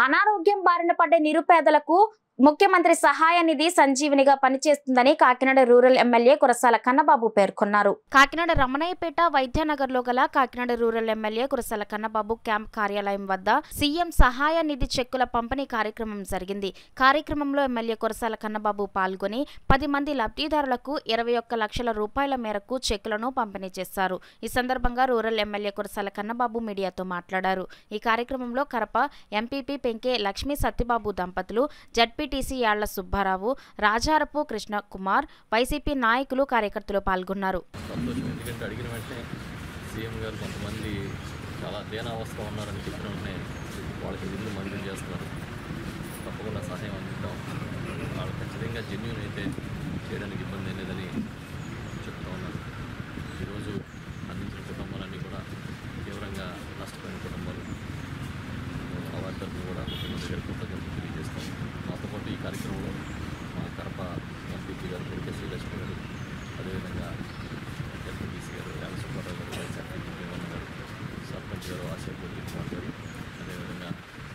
అనారోగ్యం బారిన పడ్డ నిరుపేదలకు ముఖ్యమంత్రి సహాయ నిధి సంజీవనిగా పనిచేస్తుందని కాకినాడ రూరల్ ఎమ్మెల్యే కురసాల కన్నబాబు పేర్కొన్నారు కాకినాడ రమణయ్యపేట వైద్యనగర్ లో గల Kakinada rural MLA Kurasala Kannababu camp కార్యాలయం వద్ద సీఎం సహాయ నిధి చెక్కుల పంపిణీ కార్యక్రమం జరిగింది కార్యక్రమంలో ఎమ్మెల్యే కురసాల కన్నబాబు పాల్గొని పది మంది లబ్ధిదారులకు ఇరవై ఒక్క లక్షల రూపాయల మేరకు చెక్కులను పంపిణీ చేశారు ఈ సందర్భంగా రూరల్ ఎమ్మెల్యే కురసాల కన్నబాబు మీడియాతో మాట్లాడారు ఈ కార్యక్రమంలో కరప ఎంపీపీ పెంకే లక్ష్మీ సత్యబాబు దంపతులు జడ్పీటీసీ యాళ్ల సుబ్బారావు రాజారపు కృష్ణ కుమార్ వైసీపీ నాయకులు కార్యకర్తలు పాల్గొన్నారు సంతోషం ఎందుకంటే అడిగిన వెంటనే సీఎం గారు కొంతమంది చాలా దీనావస్థ ఉన్నారని చెప్పిన వెంటనే వాళ్ళకి ఇల్లు మంజూరు చేస్తున్నారు తప్పకుండా సహాయం అందిద్దాం వాళ్ళు ఖచ్చితంగా జెన్యున్ అయితే చేయడానికి ఇబ్బంది ఏం లేదని చెప్తా ఉన్నారు ఈరోజు అందించిన కుటుంబాలన్నీ కూడా తీవ్రంగా నష్టపోయిన కుటుంబాలు వారి తరఫున కూడా ముఖ్యమంత్రి గారి కృతజ్ఞతలు తెలియజేస్తాం మాతో పాటు ఈ కార్యక్రమంలో మా కడప ఎంపీపీ గారు కొడుకు శ్రీలక్ష్మి గారు అదేవిధంగా ఎంపీటీసీ గారు యాల సుబ్బారావు గారు వైస్ ఎంపీ గారు సర్పంచ్ గారు ఆశా కుమార్ గారు అదేవిధంగా